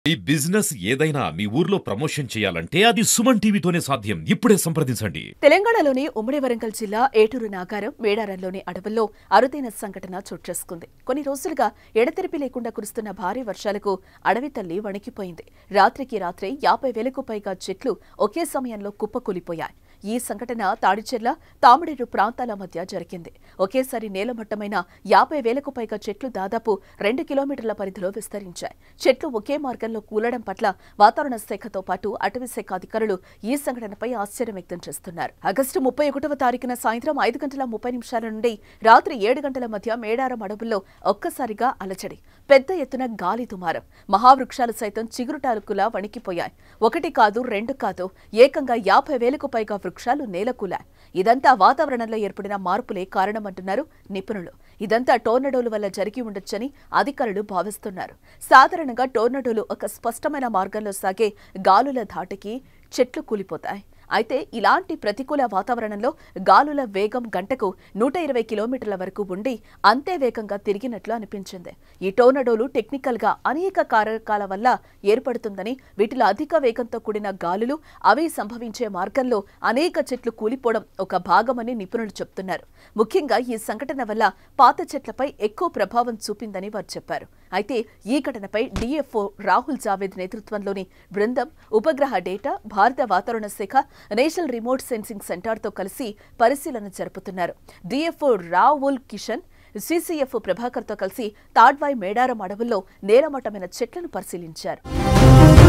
ఈ బిజినెస్ ఏదైనా మీ ఊర్లో ప్రమోషన్ చేయాలంటే అది సుమన్ టీవీతోనే సాధ్యం ఇప్పుడే సంప్రదించండి తెలంగాణలోని ఉమ్మడి వరంగల్ జిల్లా ఏటూరు నాగారం మేడారంలోని అడవుల్లో అరుదైన సంఘటన చోటు చేసుకుంది కొన్ని రోజులుగా ఎడతెరిపి లేకుండా కురుస్తున్న భారీ వర్షాలకు అడవి తల్లి వణికిపోయింది రాత్రికి రాత్రే యాభై వేలకు పైగా చెట్లు ఒకే సమయంలో కుప్పకూలిపోయాయి ఈ సంఘటన తాడిచెర్ల తామిడేరు ప్రాంతాల మధ్య జరిగింది ఒకేసారి నేలమట్టమైన యాభై వేలకు పైగా చెట్లు దాదాపు రెండు కిలోమీటర్ల పరిధిలో విస్తరించాయి చెట్లు ఒకే మార్గంలో కూలడం పట్ల వాతావరణ శాఖతో పాటు అటవీ శాఖ అధికారులు ఈ సంఘటనపై ఆశ్చర్యం వ్యక్తం చేస్తున్నారు ఆగస్టు ముప్పై ఒకటవ తారీఖున సాయంత్రం ఐదు గంటల ముప్పై నిమిషాల నుండి రాత్రి ఏడు గంటల మధ్య మేడారం అడవుల్లో ఒక్కసారిగా అలచడి పెద్ద ఎత్తున గాలి దుమారం మహావృక్షాలు సైతం చిగురుటాలుకులా వణికిపోయాయి ఒకటి కాదు రెండు కాదు ఏకంగా యాభై వేలకు పైగా వృక్షాలు నేలకూలాయి ఇదంతా వాతావరణంలో ఏర్పడిన మార్పులే కారణమంటున్నారు నిపుణులు ఇదంతా టోర్నడోలు వల్ల జరిగి ఉండొచ్చని అధికారులు భావిస్తున్నారు సాధారణంగా టోర్నడోలు ఒక స్పష్టమైన మార్గంలో సాగే గాలుల ధాటికి చెట్లు కూలిపోతాయి అయితే ఇలాంటి ప్రతికూల వాతావరణంలో గాలుల వేగం గంటకు నూట ఇరవై కిలోమీటర్ల వరకు ఉండి అంతే వేగంగా తిరిగినట్లు అనిపించింది ఈ టోర్నడోలు టెక్నికల్ గా అనేక కారకాల వల్ల ఏర్పడుతుందని వీటిలో అధిక వేగంతో కూడిన గాలులు అవి సంభవించే మార్గంలో అనేక చెట్లు కూలిపోవడం ఒక భాగమని నిపుణులు చెప్తున్నారు ముఖ్యంగా ఈ సంఘటన వల్ల పాత చెట్లపై ఎక్కువ ప్రభావం చూపిందని వారు చెప్పారు అయితే ఈ ఘటనపై డిఎఫ్ఓ రాహుల్ జావేద్ నేతృత్వంలోని బృందం ఉపగ్రహ డేటా భారత వాతావరణ శాఖ నేషనల్ రిమోట్ సెన్సింగ్ సెంటర్తో కలిసి పరిశీలన జరుపుతున్నారు డిఎఫ్ఓ రావుల్ కిషన్ సిసిఎఫ్ ప్రభాకర్తో కలిసి తాడ్వాయ్ మేడారం అడవుల్లో నేలమట్టమైన చెట్లను పరిశీలించారు